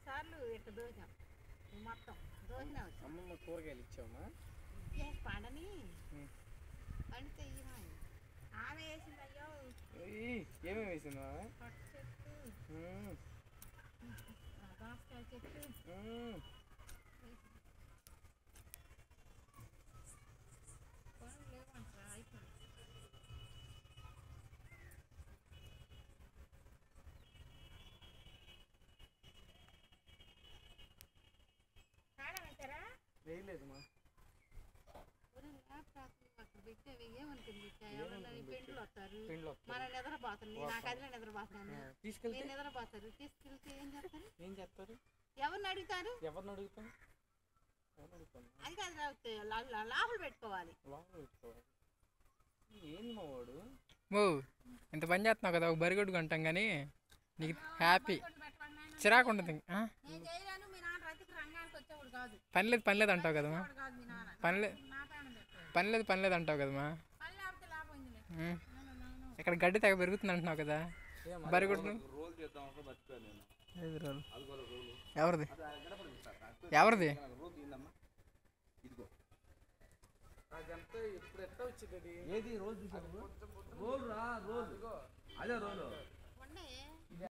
సార్లు ఇట్లా దోచాం మొత్తం దోచినా వచ్చి అమ్మమ్మ కూరగాయలు ఇచ్చావమ్మా చేసి పండని ఉం. పండితే ఇయ్యమా ఆమె వేసింది అయ్యో ఏయ్, ఏమేమి వేసింది మామ పట్టు చెట్టు మ్మ్, ఆ దోసకాయ చెట్టు మ్మ్. పనులు లేవంటారా అయిపోయింది కాలం అవుతారా వేయలేదమ్మా ల్యాప్టాప్ అక్కడ పెట్టేవి ఏమనుకుంది ఎవరన్నా నీ పెండ్లు వస్తారు పెండ్లు మన వస్తారు నిద్రపోతుంది నేను ఆ గదిలో నిద్రపోతున్నాను ఆ, తీసుకెళ్తే నేను నిద్రపోతారు తీసుకెళ్తే ఏం చేస్తారు ఏం చేస్తారు ఎవరిని అడుగుతారు ఎవరిని అడుగుతాం ఎవరిని అడుగుతాం అది కాదు రాకపోతే లా- లా- లోపల పెట్టుకోవాలి లోపల పెట్టుకోవాలి ఏంది మా వాడు ఓ ఇంత పని చేస్తున్నావు కదా ఒక బరిగొడ్డు కొంటాం కానీ నీకు హ్యాపీ చిరాకు ఉంటుంది ఆ? నేను చేయలేను మీ నాన్న రతికి రంగానికి వచ్చేవాడు కాదు పని లేదు పని లేదు అంటావు కదమ్మా వాడు కాదు మీ నాన్న పని లేదు నా ప్రాణం పెట్టాడు పని లేదు పని లేదు అంటావు కదమ్మా పని లేకపోతే లాభం ఉందిలే ఉం. నేను- నేను- ఇక్కడ గడ్డి తెగ పెరుగుతుంది అంటున్నావు కదా ఏమ్మా? బరిగొడ్డు రోల్ చేద్దాం అప్పుడు మర్చిపోయాను నేను ఏది రోలు? అది కూడా రోలు ఎవరిది అది ఆ గడపడి సార్ ఎవరిది రోల్ తీయందమ్మా ఇదిగో అదంతా ఇప్పుడు ఎట్లా వచ్చింది అది ఏది రోల్ తీసాను రోల్ రా రోల్ అదే రోలు